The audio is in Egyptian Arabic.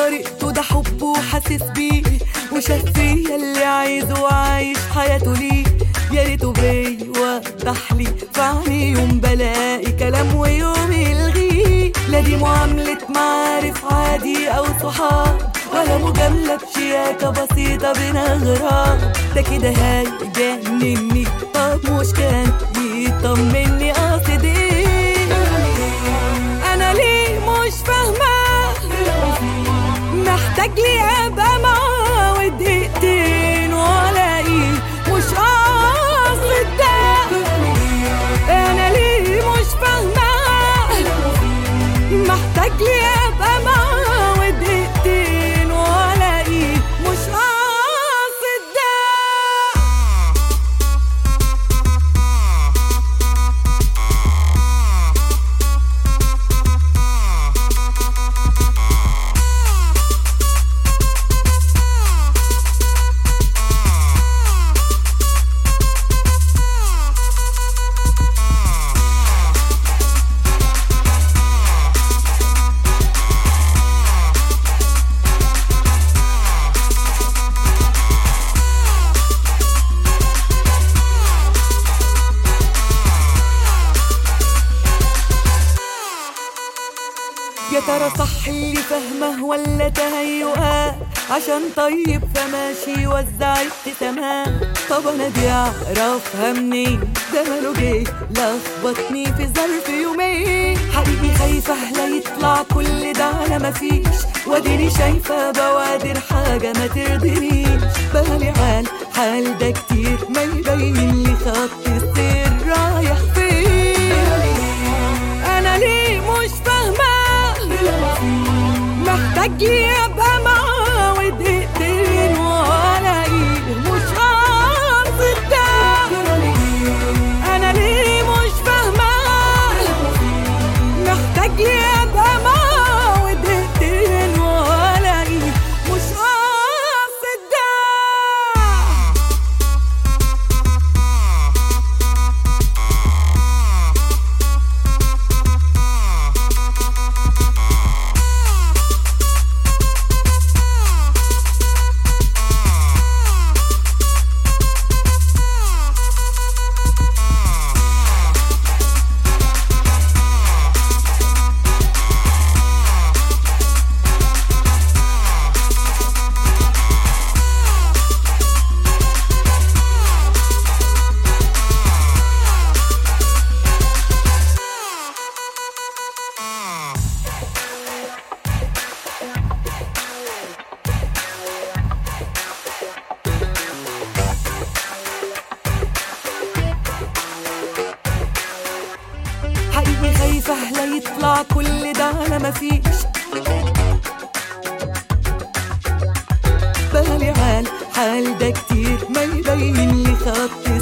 طريقته ده حب وحاسس بيه وشاف فيا اللي عايزه وعايش حياته ليه يا ريته بيوضح لي في عيني يوم بلاقي كلام ويوم يلغيه لا دي معاملة معارف عادي أو صحاب ولا مجاملة بشياكة بسيطة بين أغراب ده كده هيجنني طب مش كان يطمني قصد ايه أنا ليه مش فاهمة محتاج لي ابقى معاه ودقيقتين والاقيه مش قاصد ده انا ليه مش فاهمه محتاج لي ابقى معاه ودقيقتين والاقيه مش قاصد ده يا ترى صح اللي فاهمه ولا تهيؤات عشان طيب فماشي وزع ابتسامات طب انا دي اعرفها منين ده ماله جه لخبطني في ظرف يومين حقيقي خايفه لا يطلع كل ده على مفيش واديني شايفه بوادر حاجه ما ترضينيش بالي عال حال ده كتير ما يبين لي خط السير رايح فين انا ليه مش فاهمه محتاج لي ابقى معاه ودقيقتين والاقيه مش قاصد ده انا ليه مش فاهمه محتاج لي ابقى معاه ودقيقتين والاقيه مش قاصد ده حقيقي خايفة لا يطلع كل ده على مفيش بالي عال حال ده كتير ما يبين لي خط